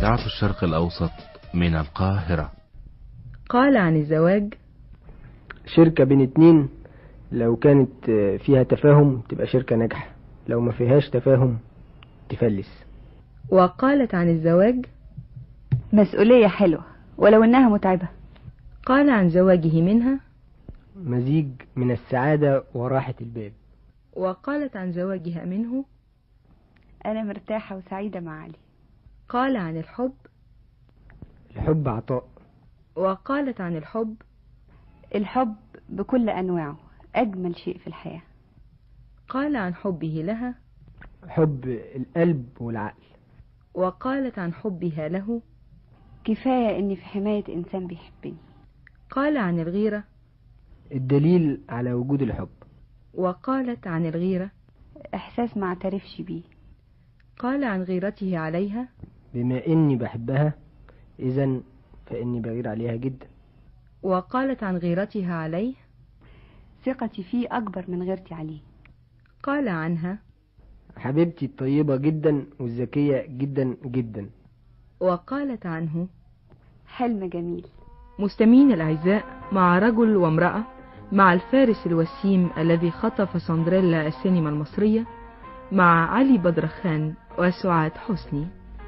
إذاعة الشرق الأوسط من القاهرة قال عن الزواج شركة بين اتنين لو كانت فيها تفاهم تبقى شركة ناجحة لو ما فيهاش تفاهم تفلس وقالت عن الزواج مسؤولية حلوة ولو انها متعبة قال عن زواجه منها مزيج من السعادة وراحة البال وقالت عن زواجها منه انا مرتاحة وسعيدة مع علي قال عن الحب الحب عطاء وقالت عن الحب الحب بكل انواعه اجمل شيء في الحياة قال عن حبه لها حب القلب والعقل وقالت عن حبها له كفاية اني في حماية انسان بيحبني قال عن الغيرة الدليل على وجود الحب وقالت عن الغيرة احساس ما اعترفش بيه قال عن غيرته عليها بما اني بحبها اذا فاني بغير عليها جدا وقالت عن غيرتها عليه ثقتي فيه اكبر من غيرتي عليه قال عنها حبيبتي الطيبة جدا والذكية جدا جدا وقالت عنه حلم جميل مستمعين الأعزاء مع رجل وامرأة مع الفارس الوسيم الذي خطف سندريلا السينما المصرية مع علي بدرخان وسعاد حسني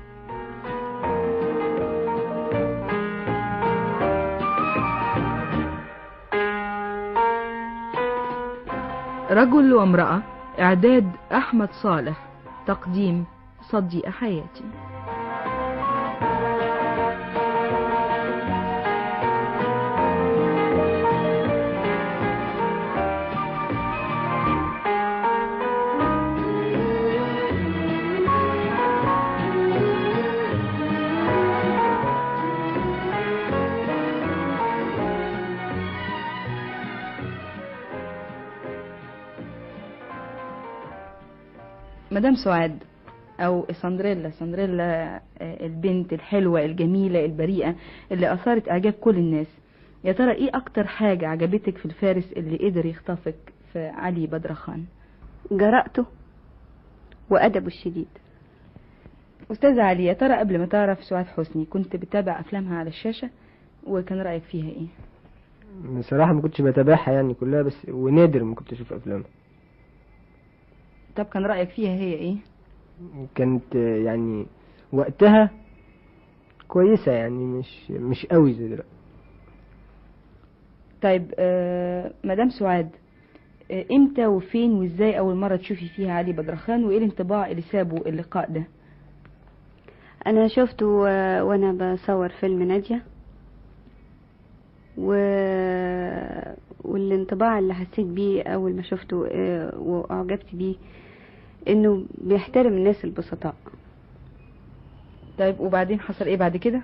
رجل وامرأة إعداد أحمد صالح تقديم صديق حياتي مدام سعاد او سندريلا سندريلا آه، البنت الحلوة الجميلة البريئة اللي اثارت اعجاب كل الناس يا ترى ايه اكتر حاجة عجبتك في الفارس اللي قدر يخطفك في علي بدرخان جرأته وادبه الشديد استاذ علي يا ترى قبل ما تعرف سعاد حسني كنت بتابع افلامها على الشاشة وكان رأيك فيها ايه بصراحة ما كنتش بتابعها يعني كلها بس ونادر ما كنت اشوف افلامها طب كان رأيك فيها هي ايه كانت آه، يعني وقتها كويسة يعني مش مش قوي زي دلوقتي طيب آه مدام سعاد آه امتى وفين وازاي اول مرة تشوفي فيها علي بدرخان وايه الانطباع اللي سابه اللقاء ده انا شفته آه، وانا بصور فيلم نادية و... والانطباع اللي حسيت بيه اول ما شفته آه، واعجبت بيه انه بيحترم الناس البسطاء طيب وبعدين حصل ايه بعد كده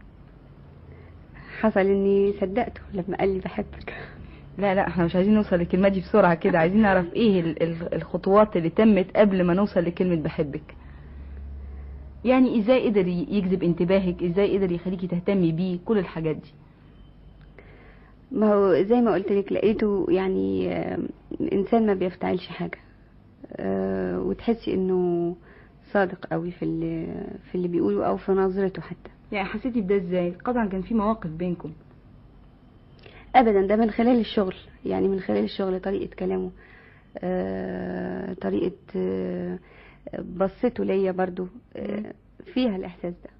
حصل اني صدقته لما قال لي بحبك لا لا احنا مش عايزين نوصل للكلمة دي بسرعة كده عايزين نعرف ايه ال- ال- الخطوات اللي تمت قبل ما نوصل لكلمة بحبك يعني ازاي قدر ي- يجذب انتباهك ازاي قدر يخليكي تهتمي بيه كل الحاجات دي ما هو زي ما قلت لك لقيته يعني آه، انسان ما بيفتعلش حاجه آه، وتحسي انه صادق قوي في اللي في اللي بيقوله او في نظرته حتى يعني حسيتي بده ازاي طبعا كان في مواقف بينكم ابدا ده من خلال الشغل يعني من خلال الشغل طريقه كلامه آه، طريقه آه، بصته ليا برضو آه، فيها الاحساس ده